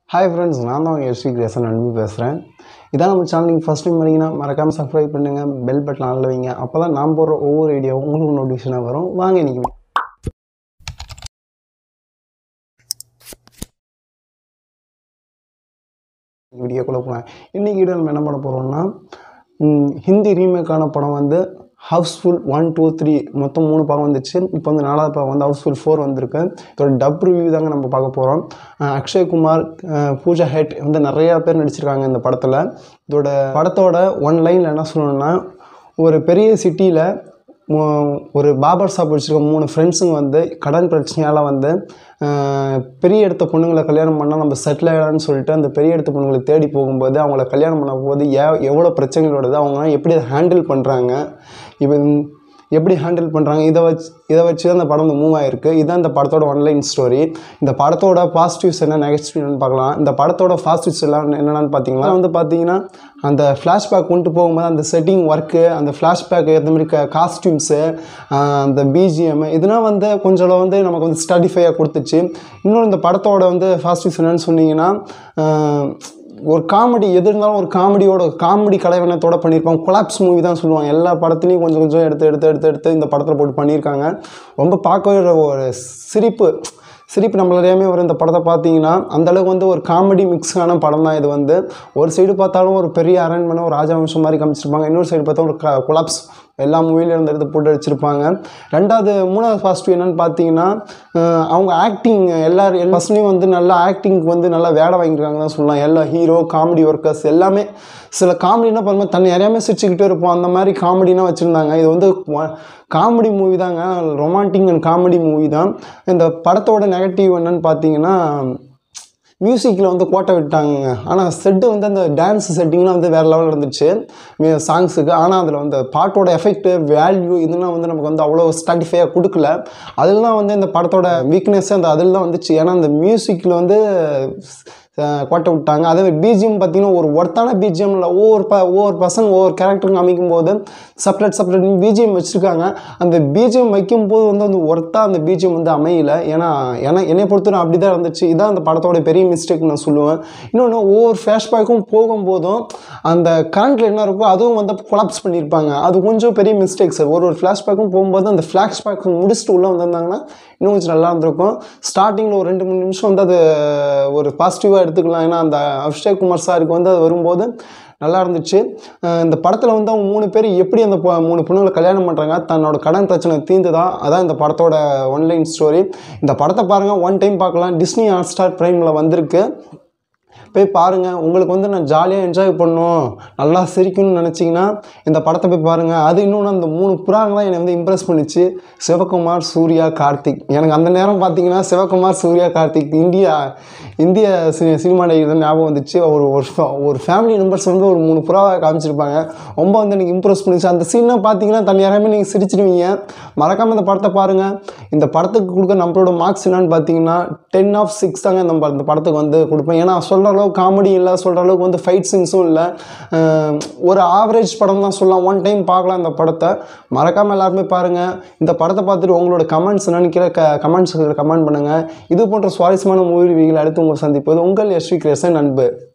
hi friends நான் தான் உங்கள் எஸ்வி கிரேசன் அன்பு பேசுகிறேன் இதான் நம்ம சேனல் நீங்கள் ஃபஸ்ட் டைம் வரீங்கன்னா மறக்காமல் சப்ஸ்கிரைப் பண்ணுங்கள் பெல் பட்டன் ஆளில் வைங்க அப்போ தான் நான் போடுற ஒவ்வொரு வீடியோவும் உங்களுக்கு நோட்டிஃபிகேஷனாக வரும் வாங்க இன்றைக்கி வீடியோக்குள்ளே போனேன் இன்றைக்கி வீடியோ நம்ம என்ன பண்ண போகிறோம்னா ம், ஹிந்தி ரீமேக்கான படம் வந்து ஹவுஸ்ஃபுல் ஒன் டூ த்ரீ மொத்தம் மூணு பாகம் வந்துச்சு இப்போ வந்து நாலாவது பாகம் வந்து ஹவுஸ்ஃபுல் ஃபோர் வந்திருக்கு இதோட டப் ரிவ்யூ தாங்க நம்ம பார்க்க போகிறோம் அக்ஷய்குமார் அஹ், பூஜா ஹெட் வந்து நிறையா பேர் நடிச்சிருக்காங்க இந்த படத்தில் இதோட படத்தோட ஒன் லைனில் என்ன சொல்லணும்னா ஒரு பெரிய சிட்டியில் ஒரு பாபர் ஷாப் வச்சுருக்க மூணு ஃப்ரெண்ட்ஸுங்க வந்து கடன் பிரச்சனையால் வந்து அஹ், பெரிய இடத்த பொண்ணுங்களை கல்யாணம் பண்ணால் நம்ம செட்டில் ஆகலான்னு சொல்லிட்டு அந்த பெரிய இடத்த பொண்ணுங்களை தேடி போகும்போது அவங்கள கல்யாணம் பண்ண போது ஏ எவ்வளோ பிரச்சனைகள் வருது அவங்களாம் எப்படி அதை ஹேண்டில் பண்ணுறாங்க இப்போ எப்படி ஹேண்டில் பண்ணுறாங்க இதை வச்சு இதை வச்சு தான் இந்த படம் வந்து மூவ் ஆயிருக்கு இதுதான் இந்த படத்தோட ஒன்லைன் ஸ்டோரி இந்த படத்தோட பாசிட்டிவ்ஸ் என்ன நெகட்டிவ்ஸ் என்னன்னு பார்க்கலாம் இந்த படத்தோட பாசிட்டிவ்ஸ் எல்லாம் என்னென்னு பார்த்தீங்கன்னா வந்து பார்த்தீங்கன்னா அந்த ஃப்ளாஷ்பேக் கொண்டு போகும்போது அந்த செட்டிங் ஒர்க்கு அந்த ஃப்ளாஷ்பேக் ஏற்ற மாதிரி க காஸ்டியூம்ஸு அந்த பிஜிஎம் இதெல்லாம் வந்து கொஞ்சம் வந்து நமக்கு வந்து ஸ்டடிஃபையாக கொடுத்துச்சு இன்னொரு இந்த படத்தோட வந்து பாசிட்டிவ்ஸ் என்னன்னு சொன்னீங்கன்னா ஆஹ், ஒரு காமெடி எது இருந்தாலும் ஒரு காமெடியோட காமெடி கலைவனத்தோட பண்ணியிருப்பாங்க கொலாப்ஸ் மூவி தான் சொல்லுவாங்க எல்லா படத்துலையும் கொஞ்சம் கொஞ்சம் எடுத்து எடுத்து எடுத்து எடுத்து இந்த படத்தில் போட்டு பண்ணியிருக்காங்க ரொம்ப பார்க்கவே ஒரு சிரிப்பு சிரிப்பு நம்மள அறியாமே வரும் இந்த படத்தை பார்த்தீங்கன்னா அந்தளவுக்கு வந்து ஒரு காமெடி மிக்ஸான படம் தான் இது வந்து ஒரு சைடு பார்த்தாலும் ஒரு பெரிய அரண்மனை ஒரு ராஜவம்சம் மாதிரி காமிச்சிருப்பாங்க இன்னொரு சைடு பார்த்தா ஒரு கொலாப்ஸ் எல்லா மூவிலையும் இருந்த இடத்த போட்டு அடிச்சிருப்பாங்க ரெண்டாவது மூணாவது பாசிட்டிவ் என்னன்னு பார்த்தீங்கன்னா அஹ் அவங்க ஆக்டிங் எல்லாரும் பர்சனையும் வந்து நல்லா ஆக்டிங்க்கு வந்து நல்லா வேலை வாங்கியிருக்காங்க தான் சொல்லலாம் எல்லா ஹீரோ காமெடி ஒர்க்கர்ஸ் எல்லாமே சில காமெடினா பாருங்கள் தன்னை அறியாமல் சிரிச்சுக்கிட்டே இருப்போம் அந்த மாதிரி காமெடினா வச்சுருந்தாங்க இது வந்து காமெடி மூவி தாங்க ரொமான்டிக் அண்ட் காமெடி மூவி தான் இந்த படத்தோட நெகட்டிவ் என்னன்னு பார்த்தீங்கன்னா மியூசிக்கில் வந்து கோட்டை விட்டாங்க ஆனால் செட்டு வந்து அந்த டான்ஸ் செட்டிங்லாம் வந்து வேறு லெவலில் இருந்துச்சு சாங்ஸுக்கு ஆனால் அதில் வந்து பாட்டோட எஃபெக்ட்டு வேல்யூ இதெல்லாம் வந்து நமக்கு வந்து அவ்வளோ ஸ்டாட்டிஃபையாக கொடுக்கல அதெல்லாம் வந்து இந்த படத்தோட வீக்னஸ் அந்த அதில் தான் வந்துச்சு ஏன்னா அந்த மியூசிக்கில் வந்து அஹ், கோட்டை விட்டாங்க அதே பிஜிஎம் பார்த்தீங்கன்னா ஒரு ஒர்த்தான பிஜிஎம்ல ஒவ்வொரு ப ஒவ்வொரு பர்சன் ஒவ்வொரு கேரக்டருக்கு அமைக்கும் போது செப்பரேட் செப்பரேட் பிஜிஎம் வச்சுருக்காங்க அந்த பிஜிஎம் வைக்கும்போது வந்து அந்த ஒர்த்தாக அந்த பிஜிஎம் வந்து அமையல ஏன்னா ஏன்னா என்னை பொறுத்தவரை அப்படி தான் இருந்துச்சு இதான் அந்த படத்தோட பெரிய மிஸ்டேக் நான் சொல்லுவேன் இன்னொன்று ஒவ்வொரு ஃப்ளாஷ்பேக்கும் போகும்போதும் அந்த கரண்ட்டில் என்ன இருக்கோ அதுவும் வந்து கொலாப்ஸ் பண்ணியிருப்பாங்க அது கொஞ்சம் பெரிய மிஸ்டேக் சார் ஒரு ஒரு ஃப்ளாஷ்பேக்கும் போகும்போது அந்த ஃப்ளாஷ்பேக் முடிச்சுட்டு உள்ளே வந்திருந்தாங்கன்னா இன்னும் கொஞ்சம் நல்லா இருந்திருக்கும் ஸ்டார்டிங்கில் ஒரு ரெண்டு மூணு நிமிஷம் வந்து அது ஒரு பாசிட்டிவாக எடுத்துக்கலாம் ஏன்னா அந்த அபிஷேக் குமார் சாருக்கு வந்து அது வரும்போது நல்லா இருந்துச்சு அஹ் இந்த படத்தில் வந்து அவங்க மூணு பேர் எப்படி அந்த பொ- மூணு பொண்ணுங்களை கல்யாணம் பண்ணுறாங்க தன்னோட கடன் பிரச்சனை தீர்ந்துதா அதான் இந்த படத்தோட ஒன்லைன் ஸ்டோரி இந்த படத்தை பாருங்கள் ஒன் டைம் பார்க்கலாம் டிஸ்னி ஹாட் ஸ்டார் ப்ரைமில் வந்திருக்கு போய் பாருங்கள் உங்களுக்கு வந்து நான் ஜாலியாக என்ஜாய் பண்ணணும் நல்லா சிரிக்கணும்னு நினச்சிங்கன்னா இந்த படத்தை போய் பாருங்கள் அது இன்னொன்று அந்த மூணு புறாங்க தான் என்னை வந்து இம்ப்ரெஸ் பண்ணிச்சு சிவகுமார் சூர்யா கார்த்திக் எனக்கு அந்த நேரம் பார்த்தீங்கன்னா சிவகுமார் சூர்யா கார்த்திக் இந்தியா இந்திய சி சினிமா நடிகர் தான் ஞாபகம் வந்துச்சு ஒரு ஒரு fa- ஒரு ஃபேமிலி மெம்பர்ஸ் வந்து ஒரு மூணு புறாவை காமிச்சிருப்பாங்க ரொம்ப வந்து எனக்கு இம்ப்ரெஸ் பண்ணிச்சு அந்த சீன்லாம் பார்த்தீங்கன்னா தனி யாராமே நீங்கள் சிரிச்சிடுவீங்க மறக்காமல் இந்த படத்தை பாருங்கள் இந்த படத்துக்கு கொடுக்க நம்மளோட மார்க்ஸ் என்னன்னு பார்த்தீங்கன்னா டென் ஆஃப் சிக்ஸ் தாங்க இந்த ப- இந்த படத்துக்கு வந்து கொடுப்பேன் ஏன்னா சொல்கிற அளவுக்கு காமெடி இல்லை சொல்கிற அளவுக்கு வந்து ஃபைட் சீன்ஸும் இல்லை அஹ் ஒரு ஆவரேஜ் படம் தான் சொல்லலாம் ஒன் டைம் பார்க்கலாம் இந்த படத்தை மறக்காமல் எல்லாருமே பாருங்கள் இந்த படத்தை பார்த்துட்டு உங்களோட கமெண்ட்ஸ் நினைக்கிற க கமெண்ட்ஸ் கமெண்ட் பண்ணுங்கள் இது போன்ற சுவாரஸ்யமான மூவி அடுத்து உங்களை சந்திப்பது உங்கள் எஸ்வி கிரேசன் நண்பு